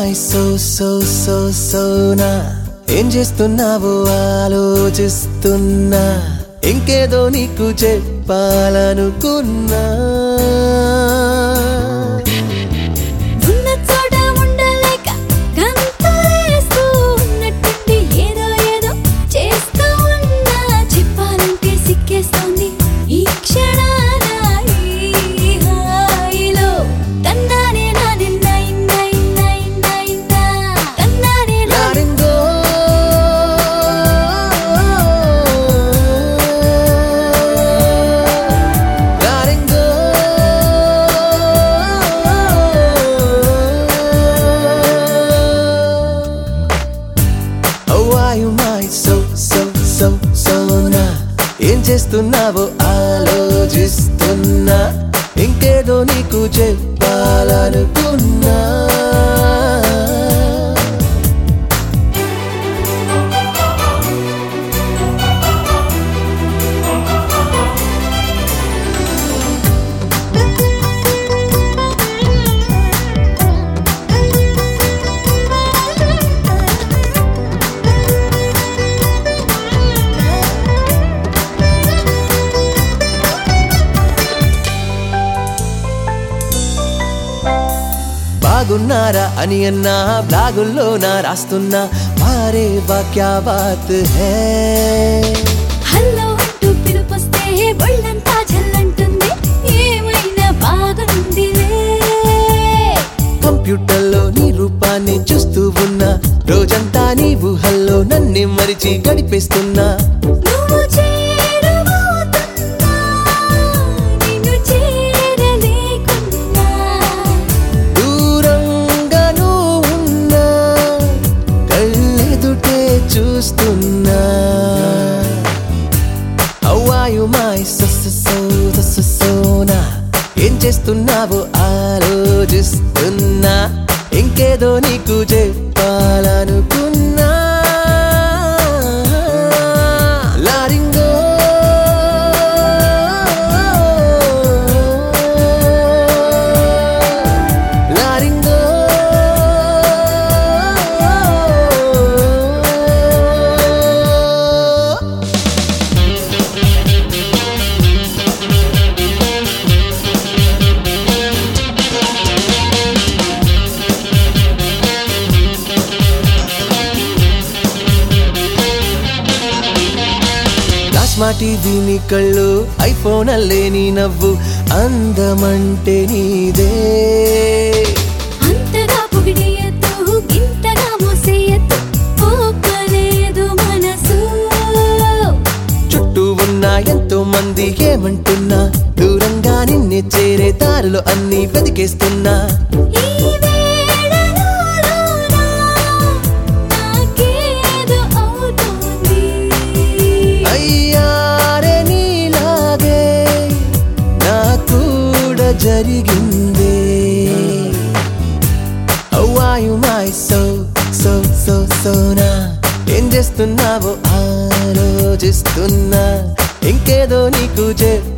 my so so so సోనా ఏం చేస్తున్నావో ఆలోచిస్తున్నా ఇంకేదో నీకు చెప్పాలనుకున్నా ఉన్న చోట ఉండలేక గంతులేస్తూ ఉన్నట్టుండి ఏదో ఏదో చేస్తూ ఉన్నా చెప్పాలంటే సిక్కేస్తోంది ఈ క్షణాన ఈ హాయిలో తందానే నా నిన్న ఇన్న ఇన్న ఇన్న ఇన్న తందానే నా లారింగో లారింగో Oh, why you my so so so so నా ఏం చేస్తున్నావో ఆలోచిస్తున్నా ఇంకేదో నీకు చెప్పాలనుకున్నా బాగున్నారా అని అన్నా బ్లాగుల్లో నా రాస్తున్నా మారే వాక్యా బాత్ హే హల్లో అంటూ పిలుపొస్తే ఒళ్ళంతా జల్లంటుంది ఏమైనా బాగుందిలే కంప్యూటర్లో నీ రూపాన్ని చూస్తూ ఉన్నా రోజంతా నీ ఊహల్లో నన్నే మరిచి గడిపేస్తున్నా నువ్వు చేరువవుతున్నా నిన్ను చేరలేకున్నా దూరంగా నువ్వు ఉన్నా కళ్ళెదుటే చూస్తున్నా అవ్వాయు మాయ్ సోనా ఏం చేస్తున్నావో ఆలోచిస్తున్నా ఇంకేదో నీకు చెప్పాలనుకున్నా లారింగో లారింగో ప్లాస్మా టీవీ నీ కళ్ళు ఐఫోన్ అల్లే నీ నవ్వు అందమంటే నీదే అంతగా పొగిడేయద్దు ఇంతగా మోసేయద్దు పోకలేదు మనసు చుట్టూ ఉన్న ఎంతో మంది ఏమంటున్నా దూరంగా నిన్నే చేరే దారిలో అన్ని వెతికేస్తున్నా ఈ వేళలోనా నాకేదో అవుతోంది అయ్యారే నీలాగే నా కూడా జరిగిందే అవ్వాయు మాయ్ సో సో సో సోనా ఏం చేస్తున్నావో ఆలోచిస్తున్నా ఇంకేదో నీకు చెప్ప